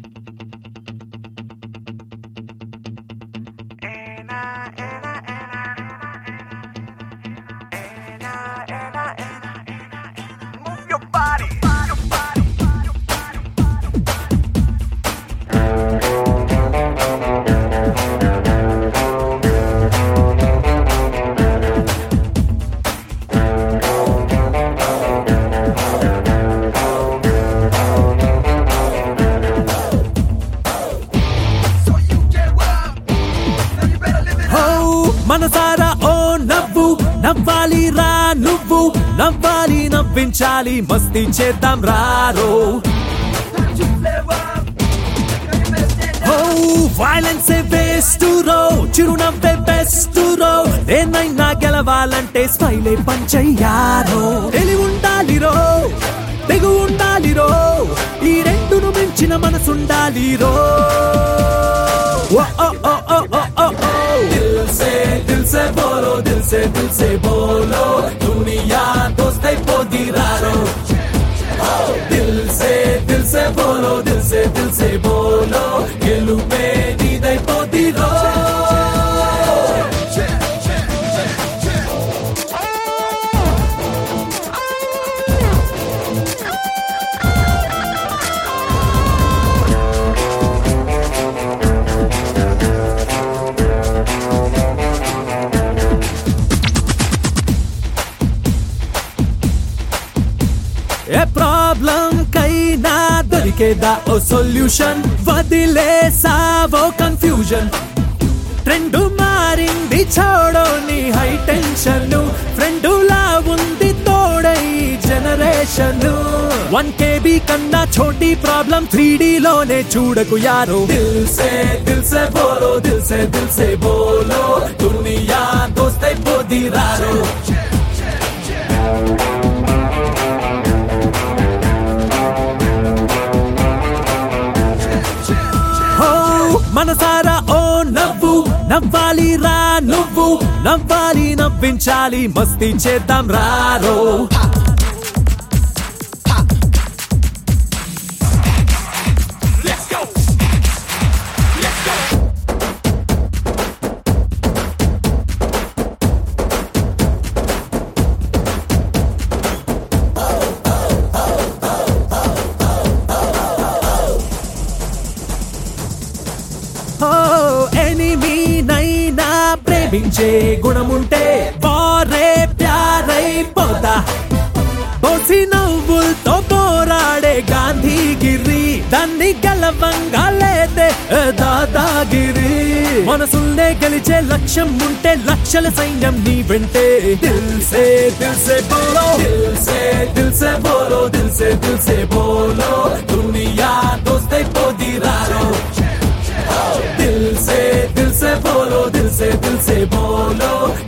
Move your body. Your body. So you get what up. Now you better live it హో మనసారా ఓ నవ్వు నవ్వాలి రా నువ్వు నవ్వాలి నవ్వించాలి మస్తీ చేద్దాం రారో Time to flare up. Now you better stand హో వైలెన్స్ బెస్ట్ రో చిరునవ్వే బెస్ట్ రో దేన్నైనా గెలవాలంటే స్మైలే పంచయ్యారో తెలివి ఉండాలి రో తెగు ఉండాలి రో ఈ రెండును మించిన మనసుండాలి రో ఓ ఓ ఓ ఓ ఓ ఓ ఓ దిల్ సే దిల్ సే బోలో దిల్ సే దిల్ సే బోలో దునియా దోస్తై పోదిరారో దిల్ సే దిల్ సే బోలో దిల్ సే దిల్ సే బోలో గెలుపే నీదై పోదిరో ఏ ప్రాబ్లం కైనా దొరికేదా ఓ సొల్యూషన్ వదిలేసావో కన్ఫ్యూజన్ ట్రెండ్ మారింది చూడో నీ హై టెన్షన్ ఫ్రెండ్ లా ఉంది తోడై జనరేషన్ వన్ కేబీ కన్నా చోటీ ప్రాబ్లం త్రీ లోనే చూడకు యారో దిల్ సే దిల్ సే బోలో దిల్ సే దిల్ సే బోలో దునియా దోస్తై పోదిరారో హో మనసారా ఓ నవ్వు నవ్వాలి రా నువ్వు నవ్వాలి నవ్వించాలి మస్తీ చేద్దాం రారో Let's go. Let's go. Oh enemy నైనా ప్రేమించే గుణముంటే పారే ప్యారై పోతా బోసి నవ్వులతో పోరాడే గాంధీగిరి దాన్ని గెలవంగా లేదే దాదాగిరి మనసుల్నే గెలిచే లక్ష్యం ఉంటే లక్షల సైన్యం నీ వెంటే దిల్ సే దిల్ సే బోలో దిల్ సే దిల్ సే బోలో దిల్ సే దిల్ సే బోలో దునియా దోస్తై పోదిరారో दिल से दिल से बोलो दिल से दिल से बोलो